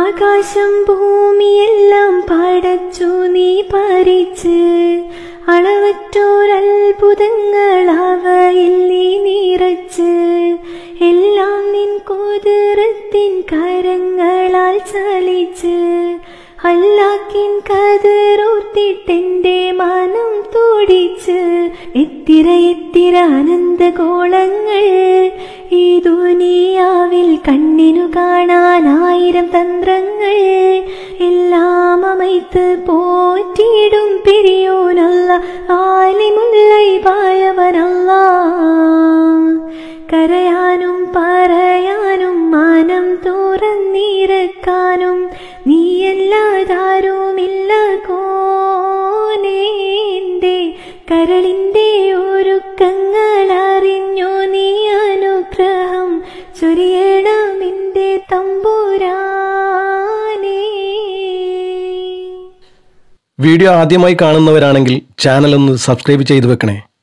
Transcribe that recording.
ആകാശം ഭൂമിയെല്ലാം പടച്ചു നീ ഭരിച്ച് അളവറ്റോരത്ഭുതങ്ങൾ അവയിൽ നീ നിറച്ച് എല്ലാം നിൻ കുതിരത്തിൻ കരങ്ങളാൽ ചലിച്ച് അല്ലാക്കിൻ കതിറൂർത്തിട്ടെന്റെ മനം തുടിച്ച് എത്തിര എത്തിര അനന്തഗോളങ്ങൾ ഈ ദുനിയാവിൽ കണ്ണിനു കാണാൻ ആയിരം തന്ത്രങ്ങൾ എല്ലാം അമൈത്ത് പോറ്റിയിടും പിരിയോനല്ല ആലിമുല്ലൈ പായവനല്ല കരയാനും പറയാനും മാനം തുറന്നിരക്കാനും നീയല്ലാതാരുമില്ല കോനേന്റെ കരളിന്റെ ഒരുക്കങ്ങൾ അറിഞ്ഞു നീ അനുഗ്രഹം ചൊരിയണമെന്റെ തമ്പുരാനേ വീഡിയോ ആദ്യമായി കാണുന്നവരാണെങ്കിൽ ചാനൽ ഒന്ന് സബ്സ്ക്രൈബ് ചെയ്തു വെക്കണേ